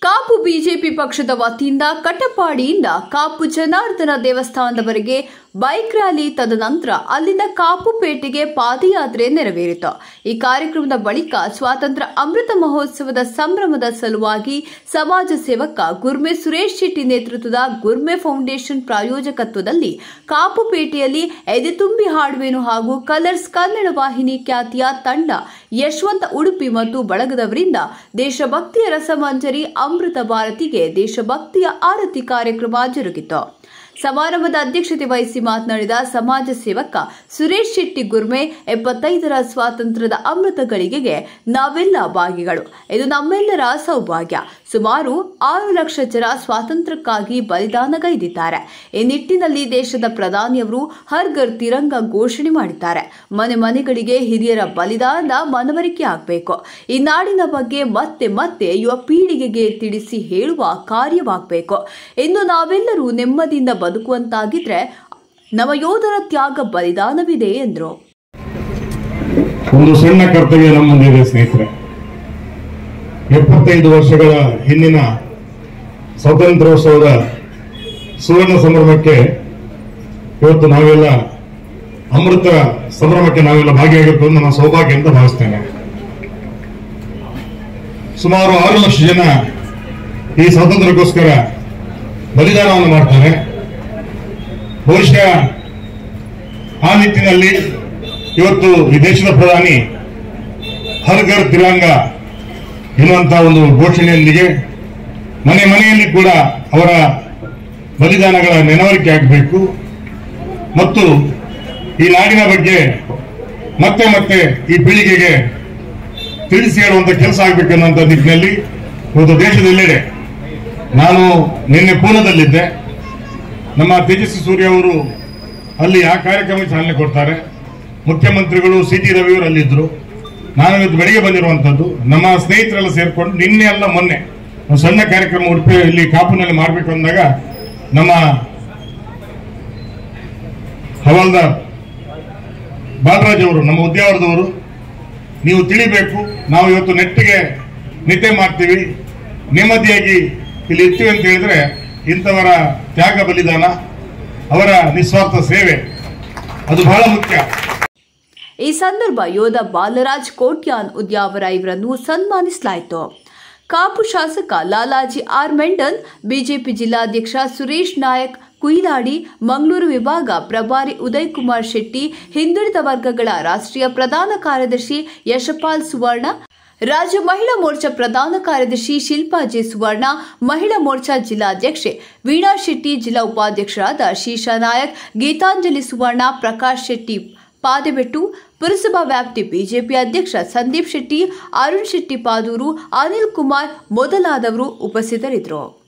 Kapu BJP ಪಕ್ಷದ ವತಿಯಿಂದ ಕಟಪಾಡಿಯಿಂದ ಕಾಪು ಜನಾರ್ದನ ದೇವಸ್ಥಾನದವರೆಗೆ ಬೈಕ್ ರ್ಯಾಲಿ ತದನಂತರ ಅಲ್ಲಿಂದ ಕಾಪುಪೇಟೆಗೆ ಪಾದಯಾತ್ರೆ ನೆರವೇರಿತು ಈ ಕಾರ್ಯಕ್ರಮದ ಬಳಿಕ ಸ್ವಾತಂತ್ರ್ಯ ಅಮೃತ ಮಹೋತ್ಸವದ ಸಂಭ್ರಮದ ಸಲುವಾಗಿ ಸಮಾಜ ಸೇವಕ ಗುರ್ಮೆ ಸುರೇಶ್ ಶೆಟ್ಟಿ ನೇತೃತ್ವದ ಗುರ್ಮೆ ಫೌಂಡೇಶನ್ ಪ್ರಾಯೋಜಕತ್ವದಲ್ಲಿ ಕಾಪುಪೇಟೆಯಲ್ಲಿ ಎದೆತುಂಬಿ ಹಾಡುವೆನು ಹಾಗೂ ಕಲರ್ಸ್ ಕನ್ನಡ ವಾಹಿನಿ ಖ್ಯಾತಿಯ ತಂಡ ಯಶವಂತ ಉಡುಪಿ ಮತ್ತು ಬಳಗದವರಿಂದ ದೇಶಭಕ್ತಿಯ ರಸಮಂಜರಿ ಅಮೃತ ಭಾರತಿಗೆ ದೇಶಭಕ್ತಿಯ ಆರತಿ ಕಾರ್ಯಕ್ರಮ ಜರುಗಿತು ಸಮಾರಂಭದ ಅಧ್ಯಕ್ಷತೆ ವಹಿಸಿ ಮಾತನಾಡಿದ ಸಮಾಜ ಸೇವಕ ಸುರೇಶ್ ಶೆಟ್ಟಿ ಗುರ್ಮೆ ಎಪ್ಪತ್ತೈದರ ಸ್ವಾತಂತ್ರ್ಯದ ಅಮೃತ ಗಳಿಗೆಗೆ ನಾವೆಲ್ಲ ಭಾಗಿಗಳು ಇದು ನಮ್ಮೆಲ್ಲರ ಸೌಭಾಗ್ಯ ಸುಮಾರು ಆರು ಲಕ್ಷ ಜನ ಸ್ವಾತಂತ್ರ್ಯಕ್ಕಾಗಿ ಬಲಿದಾನಗೈದಿದ್ದಾರೆ ಈ ನಿಟ್ಟಿನಲ್ಲಿ ದೇಶದ ಪ್ರಧಾನಿಯವರು ಹರ್ ಘರ್ ತಿರಂಗ ಘೋಷಣೆ ಮಾಡಿದ್ದಾರೆ ಮನೆ ಮನೆಗಳಿಗೆ ಹಿರಿಯರ ಬಲಿದಾನದ ಮನವರಿಕೆ ಆಗಬೇಕು ಈ ನಾಡಿನ ಬಗ್ಗೆ ಮತ್ತೆ ಮತ್ತೆ ಯುವ ಪೀಳಿಗೆಗೆ ತಿಳಿಸಿ ಹೇಳುವ ಕಾರ್ಯವಾಗಬೇಕು ಇಂದು ನಾವೆಲ್ಲರೂ ನೆಮ್ಮದಿಯಿಂದ ಬದುಕುವಂತಾಗಿದ್ರೆ ನವಯೋಧರ ತ್ಯಾಗ ಬಲಿದಾನವಿದೆ ಎಂದರು ಒಂದು ಸಣ್ಣ ಕರ್ತವ್ಯ ನಮ್ಮ ಮುಂದಿದೆ ಸ್ನೇಹಿತರೆ ಎಪ್ಪತ್ತೈದು ವರ್ಷಗಳ ಹಿಂದಿನ ಸ್ವಾತಂತ್ರ್ಯೋತ್ಸವದ ಸುವರ್ಣ ಸಂಭ್ರಮಕ್ಕೆ ಇವತ್ತು ನಾವೆಲ್ಲ ಅಮೃತ ಸಂಭ್ರಮಕ್ಕೆ ನಾವೆಲ್ಲ ಭಾಗಿಯಾಗಿರ್ಬೋದು ನನ್ನ ಸೌಭಾಗ್ಯ ಅಂತ ಭಾವಿಸ್ತೇನೆ ಸುಮಾರು ಆರು ಲಕ್ಷ ಜನ ಈ ಸ್ವಾತಂತ್ರ್ಯಕ್ಕೋಸ್ಕರ ಬಲಿದಾನವನ್ನು ಮಾಡ್ತಾರೆ ಬಹುಶಃ ಆ ನಿಟ್ಟಿನಲ್ಲಿ ಇವತ್ತು ಈ ದೇಶದ ಪ್ರಧಾನಿ ಹರ್ ಘರ್ ತಿರಂಗ ಎನ್ನುವಂತಹ ಒಂದು ಘೋಷಣೆಯೊಂದಿಗೆ ಮನೆ ಮನೆಯಲ್ಲಿ ಕೂಡ ಅವರ ಬಲಿದಾನಗಳ ನೆನವರಿಕೆ ಆಗಬೇಕು ಮತ್ತು ಈ ನಾಡಿನ ಬಗ್ಗೆ ಮತ್ತೆ ಮತ್ತೆ ಈ ಪೀಳಿಗೆಗೆ ತಿಳಿಸಿ ಹೇಳುವಂತ ಕೆಲಸ ಆಗಬೇಕೆನ್ನುವಂತ ನಿಟ್ಟಿನಲ್ಲಿ ಇವತ್ತು ದೇಶದೆಲ್ಲೆಡೆ ನಾನು ನಿನ್ನೆ ಪೂರ್ಣದಲ್ಲಿದ್ದೆ ನಮ್ಮ ತೇಜಸ್ವಿ ಸೂರ್ಯ ಅವರು ಅಲ್ಲಿ ಆ ಕಾರ್ಯಕ್ರಮಕ್ಕೆ ಚಾಲನೆ ಕೊಡ್ತಾರೆ ಮುಖ್ಯಮಂತ್ರಿಗಳು ಸಿ ಟಿ ರವಿಯವರು ಅಲ್ಲಿದ್ದರು ನಾನು ಇವತ್ತು ಬೆಳಿಗ್ಗೆ ಬಂದಿರುವಂತದ್ದು ನಮ್ಮ ಸ್ನೇಹಿತರೆಲ್ಲ ಸೇರ್ಕೊಂಡು ನಿನ್ನೆ ಅಲ್ಲ ಮೊನ್ನೆ ಒಂದು ಸಣ್ಣ ಕಾರ್ಯಕ್ರಮ ಉಡುಪಿ ಇಲ್ಲಿ ಕಾಪುನಲ್ಲಿ ಮಾಡಬೇಕು ಅಂದಾಗ ನಮ್ಮ ಹವಾಲ್ದಾರ್ ಬಾಲರಾಜ್ ಅವರು ನಮ್ಮ ಉದ್ಯಾವರದವರು ನೀವು ತಿಳಿಬೇಕು ನಾವು ಇವತ್ತು ನೆಟ್ಟಿಗೆ ನಿದ್ದೆ ಮಾಡ್ತೀವಿ ನೆಮ್ಮದಿಯಾಗಿ ಇಲ್ಲಿ ಇರ್ತೀವಿ ಅಂತ ಹೇಳಿದ್ರೆ ಇಂಥವರ ತ್ಯಾಗ ಬಲಿದಾನ ಅವರ ನಿಸ್ವಾರ್ಥ ಸೇವೆ ಅದು ಬಹಳ ಮುಖ್ಯ ಈ ಸಂದರ್ಭ ಯೋಧ ಬಾಲರಾಜ್ ಕೋಟ್ಯಾನ್ ಉದ್ಯಾವರ ಇವರನ್ನು ಸನ್ಮಾನಿಸಲಾಯಿತು ಕಾಪು ಶಾಸಕ ಲಾಲಾಜಿ ಆರ್ ಮೆಂಡನ್ ಬಿಜೆಪಿ ಜಿಲ್ಲಾಧ್ಯಕ್ಷ ಸುರೇಶ್ ನಾಯಕ್ ಕುಯಿಲಾಡಿ ಮಂಗಳೂರು ವಿಭಾಗ ಪ್ರಭಾರಿ ಉದಯ್ ಕುಮಾರ್ ಶೆಟ್ಟಿ ಹಿಂದುಳಿದ ವರ್ಗಗಳ ರಾಷ್ಟ್ರೀಯ ಪ್ರಧಾನ ಕಾರ್ಯದರ್ಶಿ ಯಶಪಾಲ್ ಸುವರ್ಣ ರಾಜ್ಯ ಮಹಿಳಾ ಮೋರ್ಚಾ ಪ್ರಧಾನ ಕಾರ್ಯದರ್ಶಿ ಶಿಲ್ಪಾ ಜೆ ಸುವರ್ಣ ಮಹಿಳಾ ಮೋರ್ಚಾ ಜಿಲ್ಲಾಧ್ಯಕ್ಷೆ ವೀಣಾ ಶೆಟ್ಟಿ ಜಿಲ್ಲಾ ಉಪಾಧ್ಯಕ್ಷರಾದ ಶೀಶಾ ನಾಯಕ್ ಗೀತಾಂಜಲಿ ಸುವರ್ಣ ಪ್ರಕಾಶ್ ಶೆಟ್ಟಿ ಪಾದೆಬೆಟ್ಟು ಪುರಸಭಾ ವ್ಯಾಪ್ತಿ ಬಿಜೆಪಿ ಅಧ್ಯಕ್ಷ ಸಂದೀಪ್ ಶೆಟ್ಟಿ ಅರುಣ್ ಶೆಟ್ಟಿ ಪಾದೂರು ಅನಿಲ್ ಕುಮಾರ್ ಮೊದಲಾದವರು ಉಪಸ್ಥಿತರಿದ್ದರು